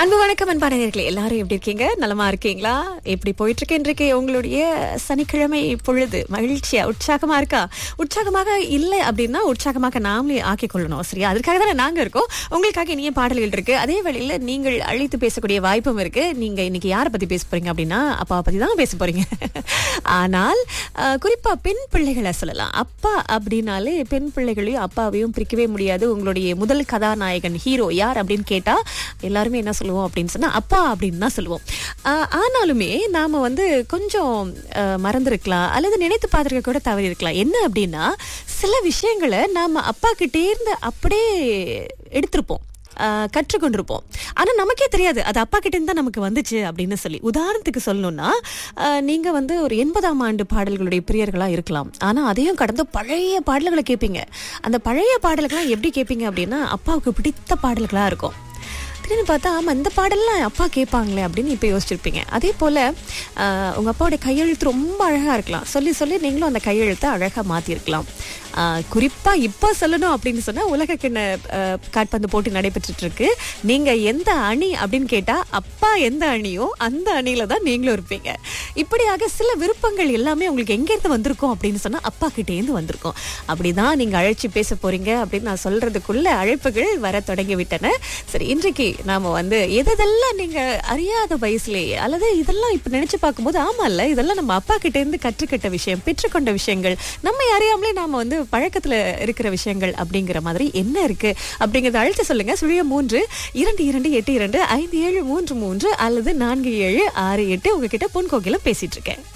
அன்பு வணக்கம் அன்பான நேர்களே எல்லாரும் எப்படி இருக்கீங்க நலமா இருக்கீங்களா எப்படி போயிட்டு இருக்கு இன்றைக்கு உங்களுடைய சனிக்கிழமை பொழுது மகிழ்ச்சியா உற்சாகமா இருக்கா உற்சாகமாக இல்லை அப்படின்னா உற்சாகமாக நாமளே ஆக்கிக் கொள்ளணும் சரியா அதுக்காக தானே நாங்க இருக்கோம் உங்களுக்காக இனிய பாடல்கள் இருக்கு அதே வேளையில நீங்கள் அழைத்து பேசக்கூடிய வாய்ப்பும் இருக்கு நீங்க இன்னைக்கு யாரை பத்தி பேச போறீங்க அப்படின்னா அப்பாவை பத்தி தான் பேச போறீங்க ஆனால் அஹ், குறிப்பா பெண் பிள்ளைகளை சொல்லலாம் அப்பா அப்படின்னாலே பெண் பிள்ளைகளையும் அப்பாவையும் பிரிக்கவே முடியாது உங்களுடைய முதல் கதாநாயகன் ஹீரோ யார் அப்படின்னு கேட்டா எல்லாருமே என்ன சொல்லுவோம் அப்படின்னு சொன்னா அப்பா அப்படின்னு தான் சொல்லுவோம் ஆஹ் ஆனாலுமே நாம வந்து கொஞ்சம் ஆஹ் மறந்திருக்கலாம் அல்லது நினைத்து பார்த்துருக்க கூட தவறி இருக்கலாம் என்ன அப்படின்னா சில விஷயங்களை நாம அப்பா கிட்டே இருந்து அப்படியே எடுத்திருப்போம் ஆஹ் கற்றுக்கொண்டிருப்போம் ஆனா நமக்கே தெரியாது அது அப்பா கிட்ட இருந்து தான் நமக்கு வந்துச்சு அப்படின்னு சொல்லி உதாரணத்துக்கு சொல்லணும்னா ஆஹ் நீங்க வந்து ஒரு எண்பதாம் ஆண்டு பாடல்களுடைய பிரியர்களா இருக்கலாம் ஆனா அதையும் கடந்து பழைய பாடல்களை கேட்பீங்க அந்த பழைய பாடல்கள்லாம் எப்படி கேட்பீங்க அப்படின்னா அப்பாவுக்கு பிடித்த பாடல்களா இருக்கும் திடீர்னு பார்த்தா ஆமா இந்த பாடல்லாம் அப்பா கேட்பாங்களே அப்படின்னு இப்போ யோசிச்சிருப்பீங்க அதே போல ஆஹ், உங்க அப்பாவுடைய கையெழுத்து ரொம்ப அழகா இருக்கலாம் சொல்லி சொல்லி நீங்களும் அந்த கையெழுத்தை அழகா மாத்திருக்கலாம் ஆஹ், குறிப்பா இப்போ சொல்லணும் அப்படின்னு சொன்னா உலக கிண்ண ஆஹ், காற்பந்து போட்டி நடைபெற்றுட்டு இருக்கு நீங்க எந்த அணி அப்படின்னு கேட்டா அப்பா எந்த அணியோ அந்த அணியில தான் நீங்களும் இருப்பீங்க இப்படியாக சில விருப்பங்கள் எல்லாமே உங்களுக்கு எங்க இருந்து வந்திருக்கும் அப்படின்னு சொன்னா அப்பா கிட்டே இருந்து வந்திருக்கும் அப்படிதான் நீங்க அழைச்சி பேச போறீங்க அப்படின்னு நான் சொல்றதுக்குள்ள அழைப்புகள் வர தொடங்கி விட்டன சரி இன்றைக்கு நாம வந்து எதெல்லாம் நீங்க அறியாத வயசுலயே அல்லது இதெல்லாம் இப்ப நினைச்சு பார்க்கும்போது ஆமா இல்ல இதெல்லாம் நம்ம அப்பா கிட்ட இருந்து கற்றுக்கிட்ட விஷயம் பெற்றுக்கொண்ட விஷயங்கள் நம்ம அறியாமலே நாம வந்து பழக்கத்துல இருக்கிற விஷயங்கள் அப்படிங்கிற மாதிரி என்ன இருக்கு அப்படிங்கறத அழைத்து சொல்லுங்க சுழிய மூன்று இரண்டு இரண்டு எட்டு இரண்டு ஐந்து ஏழு மூன்று மூன்று அல்லது நான்கு ஏழு ஆறு எட்டு உங்ககிட்ட பொன் கோகில பேசிட்டு இருக்கேன்